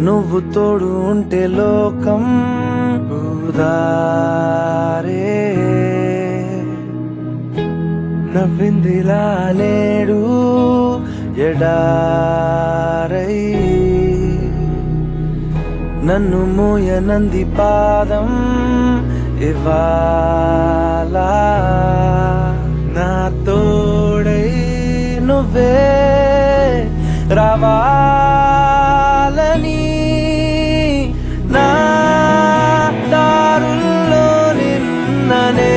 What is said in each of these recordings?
నువ్వు తోడు ఉంటే లోకం ఉదారే నవ్విందిలా నేడు ఎడారై నన్ను మోయనంది పాదం ఇవాళ నా తోడై నువ్వే రావాలని నా దారుల్లో నిన్ననే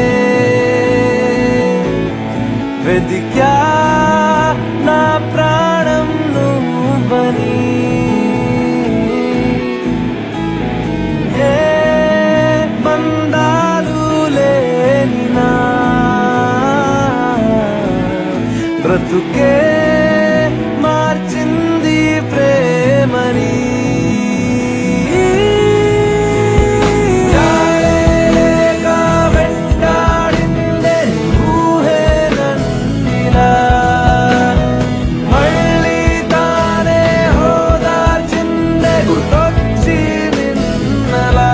వెదికా నా ప్రాణం నువ్వని ఏ బంధాలు లేని నా బ్రతుకే మార్చింది ప్రేమని జాలేక వెంటాడిందే ఊహే నన్నిలా మళ్ళీ తానే హోదార్చిందే గుర్తొచ్చి నిన్నలా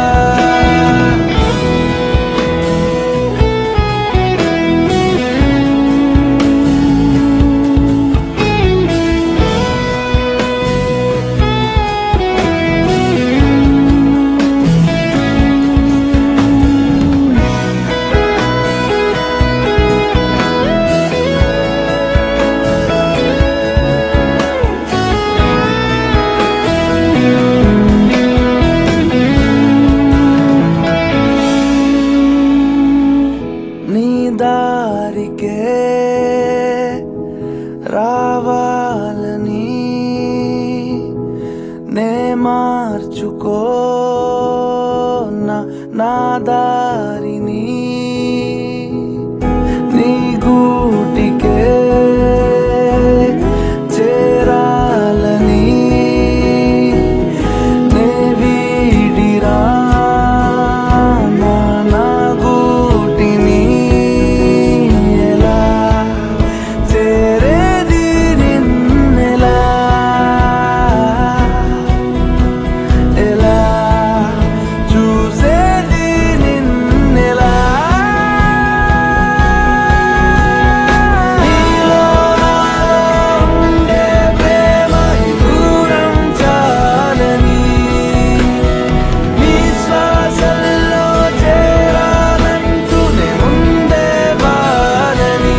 నీ దారికే రావాలని నే మార్చుకో నా దారిని నీ గూటికే చేరాలని నే వీడిరా నా నా గూటిని ఎలా చేరేది నిన్నెలా ఎలా చూసేది నిన్నెలా నీలో నాలో ఉండే ప్రేమ ఈ దూరం చాలని నీ శ్వాసల్లో చేరాలంటూనే ఉండే వానని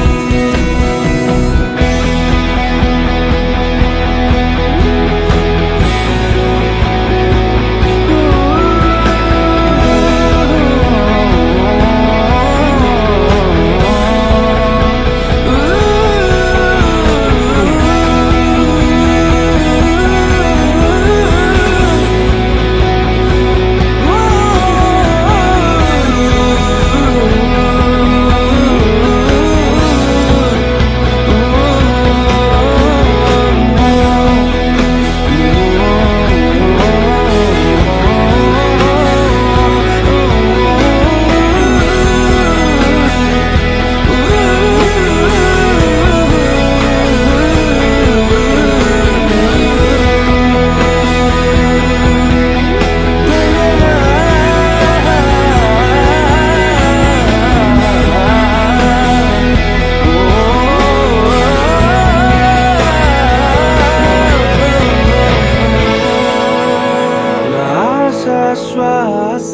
ఆశ శ్వాస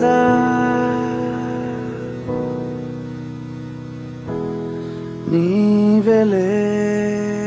నీవెలే